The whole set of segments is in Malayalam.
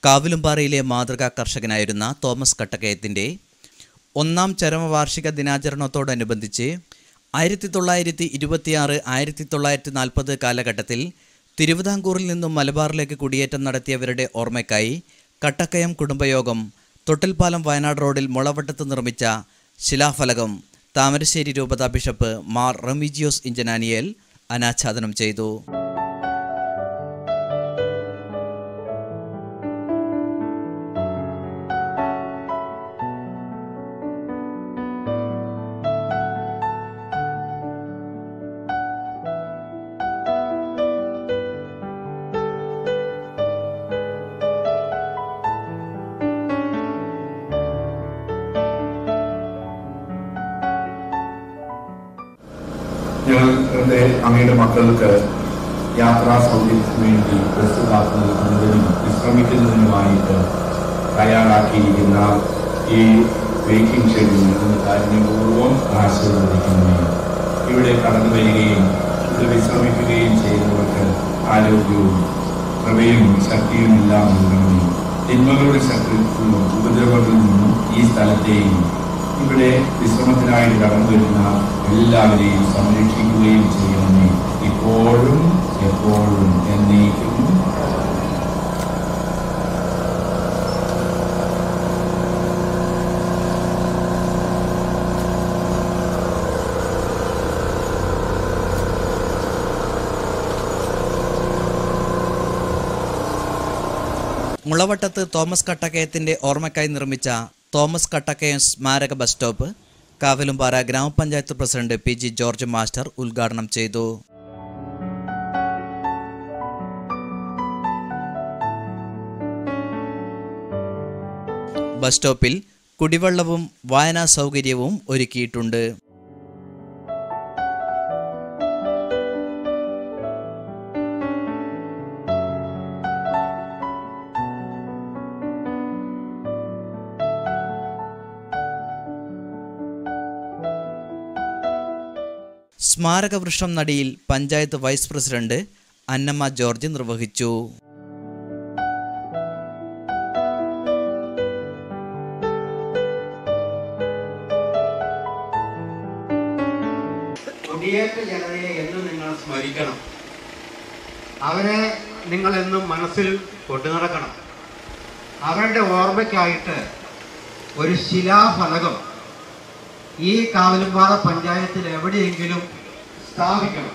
കാവിലുംപാറയിലെ മാതൃകാ കർഷകനായിരുന്ന തോമസ് കട്ടക്കയത്തിൻ്റെ ഒന്നാം ചരമവാർഷിക ദിനാചരണത്തോടനുബന്ധിച്ച് ആയിരത്തി തൊള്ളായിരത്തി ഇരുപത്തിയാറ് ആയിരത്തി തൊള്ളായിരത്തി നാൽപ്പത് കാലഘട്ടത്തിൽ തിരുവിതാംകൂറിൽ നിന്നും മലബാറിലേക്ക് കുടിയേറ്റം നടത്തിയവരുടെ ഓർമ്മയ്ക്കായി കട്ടക്കയം കുടുംബയോഗം തൊട്ടിൽപ്പാലം വയനാട് റോഡിൽ മുളവട്ടത്ത് നിർമ്മിച്ച ശിലാഫലകം താമരശ്ശേരി രൂപത ബിഷപ്പ് മാർ റമീജിയോസ് ഇഞ്ചനാനിയേൽ അനാച്ഛാദനം ചെയ്തു ഞങ്ങളുടെ അങ്ങയുടെ മക്കൾക്ക് യാത്രാ സൗകര്യത്തിന് വേണ്ടി ബസ് കാക്കുന്നതിനും വിശ്രമിക്കുന്നതിനുമായിട്ട് തയ്യാറാക്കിയിരിക്കുന്ന ഈ വെയിറ്റിംഗ് ഷെഡിൽ നിന്ന് കാരുണ്യപൂർവ്വം ആശീർവദിക്കുന്നു ഇവിടെ കടന്നു വരികയും ഇവിടെ വിശ്രമിക്കുകയും ചെയ്യുന്നവർക്ക് ആരോഗ്യവും കൃപയും ശക്തിയും എല്ലാം നൽകണമേ തിന്മകളുടെ ശക്തിയിൽ നിന്നും ഉപദ്രവങ്ങളിൽ നിന്നും ഈ സ്ഥലത്തെയും ഇവിടെ വിശ്രമത്തിനായിട്ട് കടന്നു വരുന്ന എല്ലാവരെയും സംരക്ഷിക്കുകയും ചെയ്യണമേ ഇപ്പോഴും എപ്പോഴും എന്നേക്കും മുളവട്ടത്ത് തോമസ് കട്ടക്കയത്തിന്റെ ഓർമ്മയ്ക്കായി നിർമ്മിച്ച തോമസ് കട്ടക്കയം സ്മാരക ബസ് സ്റ്റോപ്പ് കാവലുംപാറ ഗ്രാമപഞ്ചായത്ത് president P G George master ഉദ്ഘാടനം ചെയ്തു ബസ് സ്റ്റോപ്പിൽ കുടിവെള്ളവും വായനാ സൗകര്യവും ഒരുക്കിയിട്ടുണ്ട് സ്മാരക വൃക്ഷം നടിയിൽ panchayat vice president Annamma George നിർവഹിച്ചു കുടിയേറ്റ ജനതയെ എന്നും നിങ്ങൾ സ്മരിക്കണം അവരെ നിങ്ങൾ എന്നും മനസ്സിൽ കൊണ്ടു നടക്കണം അവരുടെ ഓർമ്മയ്ക്കായിട്ട് ഒരു ശിലാഫലകം ഈ കാവലുംപാറ പഞ്ചായത്തിൽ എവിടെയെങ്കിലും സ്ഥാപിക്കണം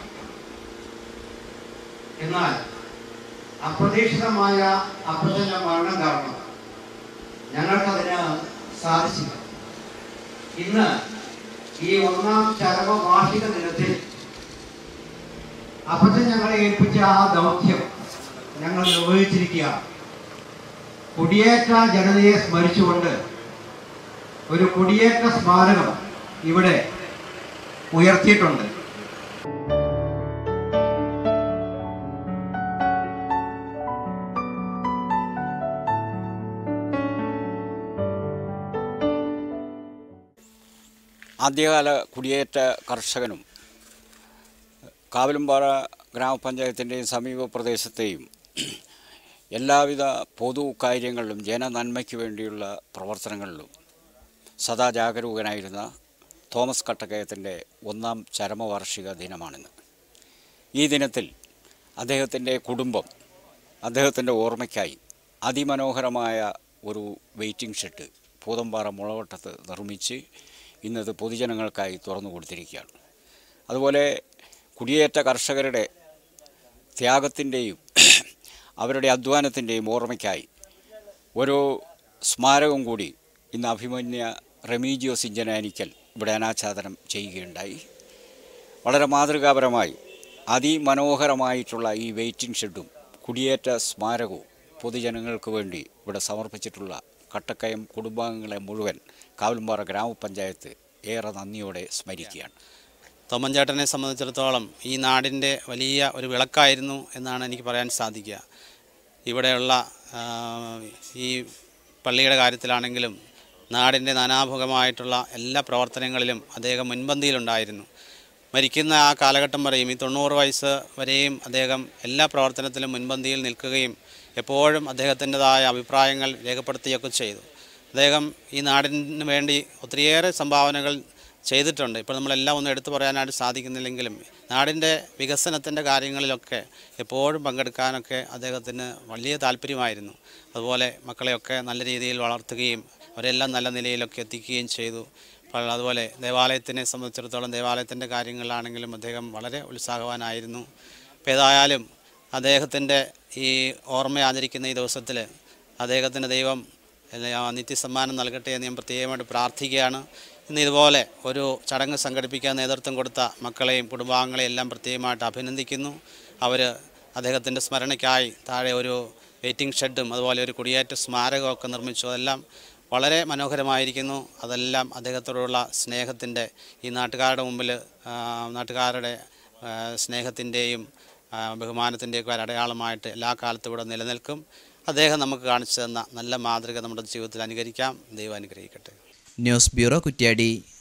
എന്നാൽ അപ്രതീക്ഷിതമായ അപ്രചന മരണം കാരണം ഞങ്ങൾക്കതിന് സാധിച്ചില്ല ഇന്ന് ഈ ഒന്നാം ചരമ വാർഷിക ദിനത്തിൽ അപ്പച്ചൻ ഞങ്ങളെ ഏൽപ്പിച്ച ആ ദൗത്യം ഞങ്ങൾ നിർവഹിച്ചിരിക്കുകയാണ് കുടിയേറ്റ ജനതയെ സ്മരിച്ചുകൊണ്ട് ഒരു കുടിയേറ്റ സ്മാരകം ഇവിടെ ഉയർത്തിയിട്ടുണ്ട് ആദ്യകാല കുടിയേറ്റ കർഷകനും കാവിലുംപാറ ഗ്രാമപഞ്ചായത്തിൻ്റെയും സമീപ പ്രദേശത്തെയും എല്ലാവിധ പൊതു കാര്യങ്ങളിലും ജനനന്മയ്ക്ക് വേണ്ടിയുള്ള പ്രവർത്തനങ്ങളിലും സദാ ജാഗരൂകനായിരുന്ന തോമസ് കട്ടക്കയത്തിൻ്റെ ഒന്നാം ചരമവാർഷിക ദിനമാണിന്ന് ഈ ദിനത്തിൽ അദ്ദേഹത്തിൻ്റെ കുടുംബം അദ്ദേഹത്തിൻ്റെ ഓർമ്മയ്ക്കായി അതിമനോഹരമായ ഒരു വെയിറ്റിംഗ് ഷെഡ് പൂതമ്പാറ മുളവട്ടത്ത് നിർമ്മിച്ച് ഇന്നത് പൊതുജനങ്ങൾക്കായി തുറന്നു കൊടുത്തിരിക്കുകയാണ് അതുപോലെ കുടിയേറ്റ കർഷകരുടെ ത്യാഗത്തിൻ്റെയും അവരുടെ അധ്വാനത്തിൻ്റെയും ഓർമ്മയ്ക്കായി ഒരു സ്മാരകം കൂടി ഇന്ന് അഭിമന്യ റെമീജിയോസ് ഇഞ്ചനാനിക്കൽ ഇവിടെ അനാച്ഛാദനം ചെയ്യുകയുണ്ടായി വളരെ മാതൃകാപരമായി അതിമനോഹരമായിട്ടുള്ള ഈ വെയിറ്റിംഗ് ഷെഡും കുടിയേറ്റ സ്മാരകവും പൊതുജനങ്ങൾക്ക് വേണ്ടി ഇവിടെ സമർപ്പിച്ചിട്ടുള്ള കട്ടക്കയം കുടുംബാംഗങ്ങളെ മുഴുവൻ കാവലുംപാറ ഗ്രാമപഞ്ചായത്ത് ഏറെ നന്ദിയോടെ സ്മരിക്കുകയാണ് തോമൻചേട്ടനെ സംബന്ധിച്ചിടത്തോളം ഈ നാടിൻ്റെ വലിയ ഒരു വിളക്കായിരുന്നു എന്നാണ് എനിക്ക് പറയാൻ സാധിക്കുക ഇവിടെയുള്ള ആ, ഈ പള്ളിയുടെ കാര്യത്തിലാണെങ്കിലും നാടിൻ്റെ നാനാമുഖമായിട്ടുള്ള എല്ലാ പ്രവർത്തനങ്ങളിലും അദ്ദേഹം മുൻപന്തിയിലുണ്ടായിരുന്നു മരിക്കുന്ന ആ കാലഘട്ടം വരെയും ഈ തൊണ്ണൂറ് വയസ്സ് വരെയും അദ്ദേഹം എല്ലാ പ്രവർത്തനത്തിലും മുൻപന്തിയിൽ നിൽക്കുകയും എപ്പോഴും അദ്ദേഹത്തിൻ്റെതായ അഭിപ്രായങ്ങൾ രേഖപ്പെടുത്തുകയൊക്കെ ചെയ്തു അദ്ദേഹം ഈ നാടിന് വേണ്ടി ഒത്തിരിയേറെ സംഭാവനകൾ ചെയ്തിട്ടുണ്ട് ഇപ്പോൾ നമ്മളെല്ലാം ഒന്നും എടുത്തു പറയാനായിട്ട് സാധിക്കുന്നില്ലെങ്കിലും നാടിൻ്റെ വികസനത്തിൻ്റെ കാര്യങ്ങളിലൊക്കെ എപ്പോഴും പങ്കെടുക്കാനൊക്കെ അദ്ദേഹത്തിന് വലിയ താല്പര്യമായിരുന്നു അതുപോലെ മക്കളെയൊക്കെ നല്ല രീതിയിൽ വളർത്തുകയും അവരെല്ലാം നല്ല നിലയിലൊക്കെ എത്തിക്കുകയും ചെയ്തു അപ്പോൾ അതുപോലെ ദേവാലയത്തിനെ സംബന്ധിച്ചിടത്തോളം ദേവാലയത്തിൻ്റെ കാര്യങ്ങളിലാണെങ്കിലും അദ്ദേഹം വളരെ ഉത്സാഹവാനായിരുന്നു അപ്പോൾ ഏതായാലും അദ്ദേഹത്തിൻ്റെ ഈ ഓർമ്മ ആചരിക്കുന്ന ഈ ദിവസത്തിൽ അദ്ദേഹത്തിന് ദൈവം എല്ലാ നിത്യസമ്മാനം നൽകട്ടെ എന്ന് ഞാൻ പ്രത്യേകമായിട്ട് പ്രാർത്ഥിക്കുകയാണ് ഇന്ന് ഇതുപോലെ ഒരു ചടങ്ങ് സംഘടിപ്പിക്കാൻ നേതൃത്വം കൊടുത്ത മക്കളെയും കുടുംബാംഗങ്ങളെയും എല്ലാം പ്രത്യേകമായിട്ട് അഭിനന്ദിക്കുന്നു അവർ അദ്ദേഹത്തിൻ്റെ സ്മരണയ്ക്കായി താഴെ ഒരു വെയിറ്റിംഗ് ഷെഡും അതുപോലെ ഒരു കുടിയേറ്റ സ്മാരകമൊക്കെ നിർമ്മിച്ചു അതെല്ലാം വളരെ മനോഹരമായിരിക്കുന്നു അതെല്ലാം അദ്ദേഹത്തോടുള്ള സ്നേഹത്തിൻ്റെ ഈ നാട്ടുകാരുടെ മുമ്പിൽ ആ, നാട്ടുകാരുടെ ആ, സ്നേഹത്തിൻ്റെയും ആ, ബഹുമാനത്തിൻ്റെയൊക്കെ ഒരു അടയാളമായിട്ട് എല്ലാ കാലത്തും ഇവിടെ നിലനിൽക്കും അദ്ദേഹം നമുക്ക് കാണിച്ചു തന്ന നല്ല മാതൃക നമ്മുടെ ജീവിതത്തിൽ അനുകരിക്കാം ദൈവം അനുഗ്രഹിക്കട്ടെ ന്യൂസ് ബ്യൂറോ കുറ്റ്യാടി